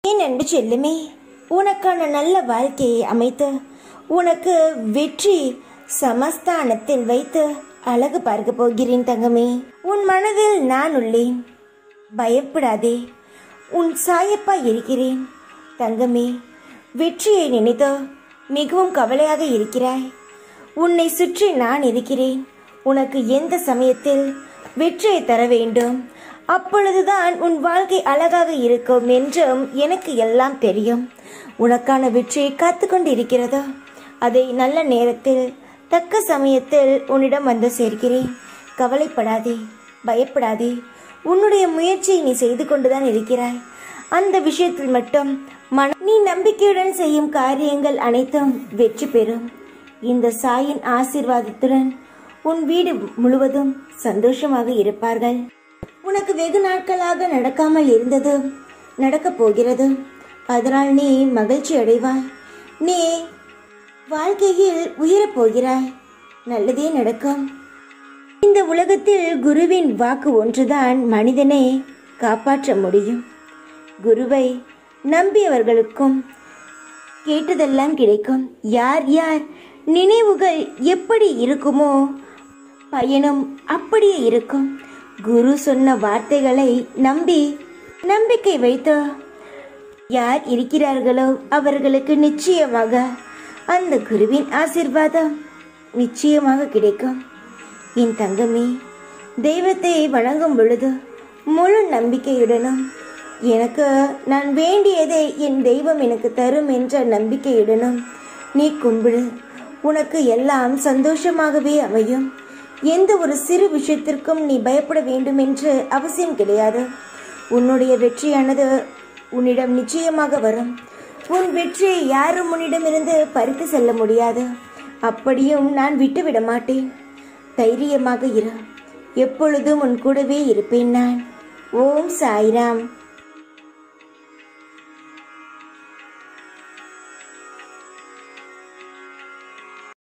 என் அன்பு செல்லுமே உனக்கான நல்ல வாழ்க்கையை அமைத்து உனக்கு வெற்றி சமஸ்தானத்தில் வைத்து அழகு பார்க்க போகிறேன் தங்கமே உன் மனதில் நான் உள்ளேன் பயப்படாதே உன் சாயப்பா இருக்கிறேன் தங்கமே வெற்றியை நினைத்து மிகவும் கவலையாக இருக்கிறாய் உன்னை சுற்றி நான் இருக்கிறேன் உனக்கு எந்த சமயத்தில் வெற்றியை தர வேண்டும் அப்பொழுதுதான் உன் வாழ்க்கை அழகாக இருக்கும் என்றும் எனக்கு எல்லாம் தெரியும் உனக்கான வெற்றியை காத்துக்கொண்டு இருக்கிறதோ அதை நல்ல நேரத்தில் தக்க சமயத்தில் உன்னிடம் வந்து சேர்க்கிறேன் கவலைப்படாதே பயப்படாதே உன்னுடைய முயற்சியை நீ செய்து கொண்டுதான் இருக்கிறாய் அந்த விஷயத்தில் மட்டும் மன நீ நம்பிக்கையுடன் செய்யும் காரியங்கள் அனைத்தும் வெற்றி பெறும் இந்த சாயின் ஆசீர்வாதத்துடன் உன் வீடு முழுவதும் சந்தோஷமாக இருப்பார்கள் உனக்கு வெகு நாட்களாக நடக்காமல் இருந்தது நடக்கப் போகிறது அதனால் நீ மகிழ்ச்சி அடைவாய் நீ வாழ்க்கையில் உயரப் போகிறாய் நல்லதே நடக்கும் இந்த உலகத்தில் குருவின் வாக்கு ஒன்றுதான் மனிதனை காப்பாற்ற முடியும் குருவை நம்பியவர்களுக்கும் கேட்டதெல்லாம் கிடைக்கும் யார் யார் நினைவுகள் எப்படி இருக்குமோ பயணம் அப்படியே இருக்கும் குரு சொன்ன வார்த்தைகளை நம்பி நம்பிக்கை வைத்து யார் இருக்கிறார்களோ அவர்களுக்கு நிச்சயமாக அந்த குருவின் ஆசிர்வாதம் நிச்சயமாக கிடைக்கும் என் தங்கமே தெய்வத்தை வணங்கும் பொழுது முழு நம்பிக்கையுடனும் எனக்கு நான் வேண்டியதை என் தெய்வம் எனக்கு தரும் என்ற நம்பிக்கையுடனும் நீ கும்பிடு உனக்கு எல்லாம் சந்தோஷமாகவே அமையும் எந்த ஒரு சிறு விஷயத்திற்கும் நீ பயப்பட வேண்டும் என்று அவசியம் கிடையாது உன்னுடைய வெற்றியானது உன்னிடம் நிச்சயமாக வரும் உன் வெற்றியை யாரும் உன்னிடமிருந்து பறித்து செல்ல முடியாது அப்படியும் நான் விட்டுவிட மாட்டேன் தைரியமாக இரு எப்பொழுதும் உன் கூடவே இருப்பேன் நான் ஓம் சாய்ராம்